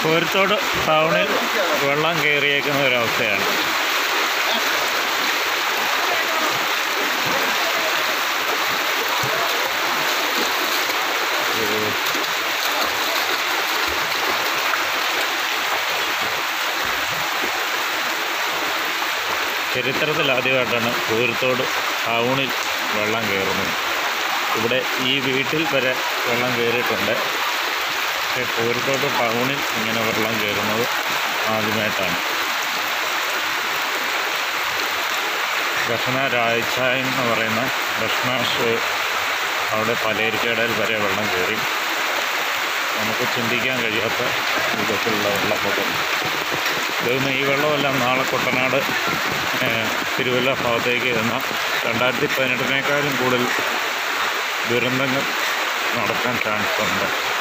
കോരത്തോട് ടൗണിൽ വെള്ളം കയറിയേക്കുന്ന ഒരവസ്ഥയാണ് ഏഹ് ചരിത്രത്തിൽ ആദ്യമായിട്ടാണ് കോരത്തോട് ടൗണിൽ വെള്ളം കയറുന്നത് ഇവിടെ ഈ വീട്ടിൽ വരെ വെള്ളം കയറിയിട്ടുണ്ട് പക്ഷേ കോരത്തോട് ടൗണിൽ ഇങ്ങനെ വെള്ളം കയറുന്നത് ആദ്യമായിട്ടാണ് ദക്ഷിണ രാജായൻ എന്ന് പറയുന്ന ദക്ഷിണാശ് അവിടെ പലചരക്കടയിൽ വരെ വെള്ളം കയറി നമുക്ക് ചിന്തിക്കാൻ കഴിയാത്ത വിധത്തിലുള്ള വെള്ളപ്പൊക്കം ഇതൊന്നും ഈ വെള്ളമെല്ലാം നാളെ കുട്ടനാട് ഏഹ്, തിരുവല്ല ഭാഗത്തേക്ക് എന്ന രണ്ടായിരത്തി പതിനെട്ടിനേക്കാളും കൂടുതൽ ദുരന്തങ്ങൾ നടക്കാൻ ചാൻസ് ഉണ്ട്